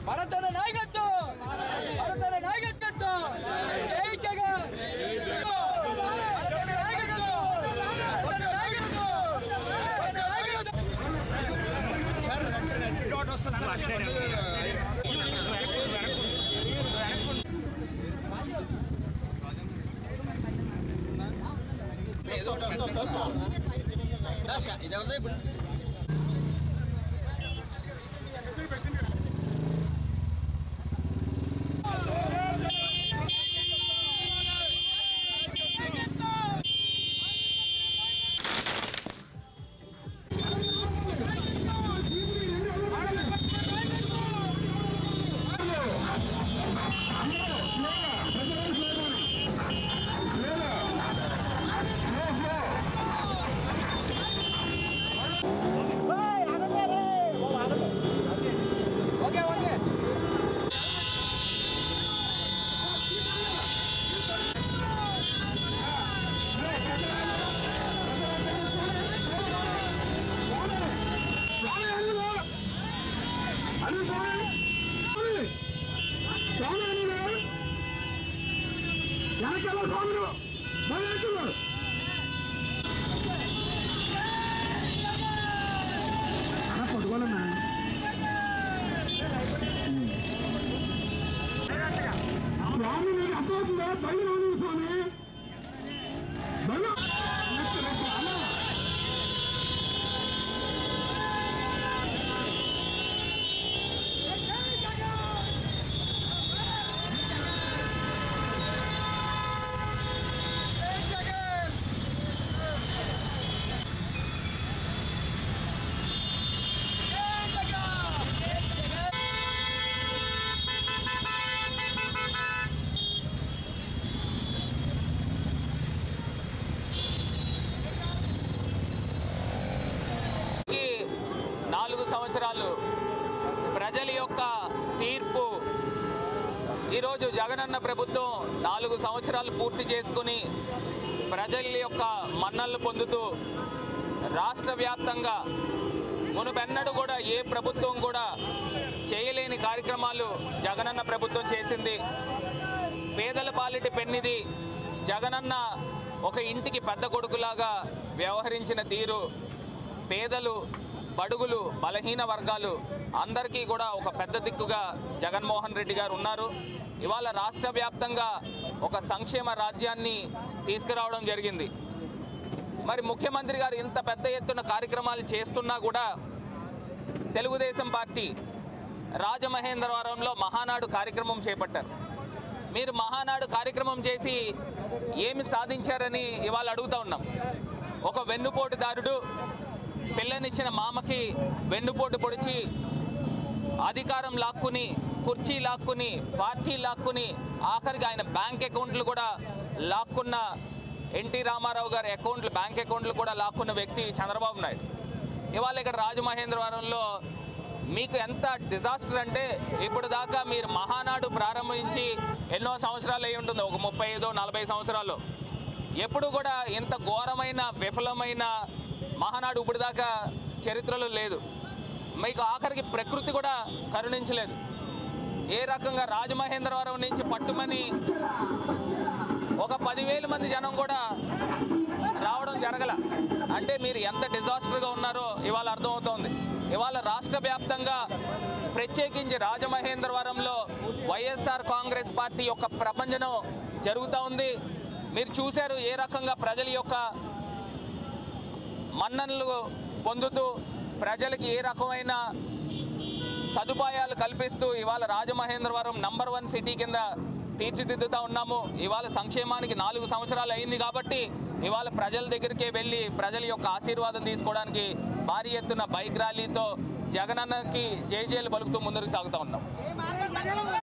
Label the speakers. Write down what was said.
Speaker 1: భారతన నాయకత్వం భారతన నాయకత్వం జై జగన్ భారతన నాయకత్వం భారతన నాయకత్వం భారతన నాయకత్వం ఓకే ఓకే
Speaker 2: వెనకాల స్వాములు బయలుదేరుతున్నారు పట్టుకోవాలన్నా స్వామి నీకు అర్థమవుతుందా బయలు రాని స్వామి బయలు నెక్స్ట్ నెక్స్ట్ అన్నా
Speaker 3: ఈ నాలుగు సంవత్సరాలు ప్రజల యొక్క తీర్పు ఈరోజు జగనన్న ప్రభుత్వం నాలుగు సంవత్సరాలు పూర్తి చేసుకుని ప్రజల యొక్క మన్నలు పొందుతూ రాష్ట్ర వ్యాప్తంగా మునుపెన్నడూ కూడా ఏ ప్రభుత్వం కూడా చేయలేని కార్యక్రమాలు జగనన్న ప్రభుత్వం చేసింది పేదల పాలిటి పెన్నిది జగనన్న ఒక ఇంటికి పెద్ద కొడుకులాగా వ్యవహరించిన తీరు పేదలు బడుగులు బలహీన వర్గాలు అందరికీ కూడా ఒక పెద్ద దిక్కుగా జగన్మోహన్ రెడ్డి గారు ఉన్నారు ఇవాళ రాష్ట్ర వ్యాప్తంగా ఒక సంక్షేమ రాజ్యాన్ని తీసుకురావడం జరిగింది మరి ముఖ్యమంత్రి గారు ఇంత పెద్ద ఎత్తున కార్యక్రమాలు చేస్తున్నా కూడా తెలుగుదేశం పార్టీ రాజమహేంద్రవరంలో మహానాడు కార్యక్రమం చేపట్టారు మీరు మహానాడు కార్యక్రమం చేసి ఏమి సాధించారని ఇవాళ అడుగుతా ఉన్నాం ఒక వెన్నుపోటుదారుడు పిల్లనిచ్చిన మామకి వెన్నుపోటు పొడిచి అధికారం లాక్కుని కుర్చీ లాక్కుని పార్టీ లాక్కుని ఆఖరికి ఆయన బ్యాంక్ అకౌంట్లు కూడా లాక్కున్న ఎన్టీ రామారావు గారి అకౌంట్లు బ్యాంక్ అకౌంట్లు కూడా లాక్కున్న వ్యక్తి చంద్రబాబు నాయుడు ఇవాళ ఇక్కడ రాజమహేంద్రవరంలో మీకు ఎంత డిజాస్టర్ అంటే ఇప్పుడు దాకా మీరు మహానాడు ప్రారంభించి ఎన్నో సంవత్సరాలు అయి ఉంటుంది ఒక ముప్పై ఐదో నలభై సంవత్సరాలు ఎప్పుడు కూడా ఇంత ఘోరమైన విఫలమైన మహానాడు ఇప్పుడు దాకా చరిత్రలో లేదు మీకు ఆఖరికి ప్రకృతి కూడా కరుణించలేదు ఏ రకంగా రాజమహేంద్రవరం నుంచి పట్టుమని ఒక పదివేల మంది జనం కూడా రావడం జరగల అంటే మీరు ఎంత డిజాస్టర్గా ఉన్నారో ఇవాళ అర్థమవుతోంది ఇవాళ రాష్ట్ర వ్యాప్తంగా ప్రత్యేకించి రాజమహేంద్రవరంలో వైఎస్ఆర్ కాంగ్రెస్ పార్టీ యొక్క ప్రపంచనం జరుగుతూ ఉంది మీరు చూశారు ఏ రకంగా ప్రజల యొక్క మన్ననలు పొందుతూ ప్రజలకి ఏ రకమైన సదుపాయాలు కల్పిస్తూ ఇవాళ రాజమహేంద్రవరం నంబర్ వన్ సిటీ కింద తీర్చిదిద్దుతా ఉన్నాము ఇవాళ సంక్షేమానికి నాలుగు సంవత్సరాలు అయింది కాబట్టి ఇవాళ ప్రజల దగ్గరికే వెళ్ళి ప్రజల యొక్క ఆశీర్వాదం తీసుకోవడానికి భారీ ఎత్తున బైక్ ర్యాలీతో జగనన్నకి జై జైలు పలుకుతూ ముందుకు సాగుతూ ఉన్నాం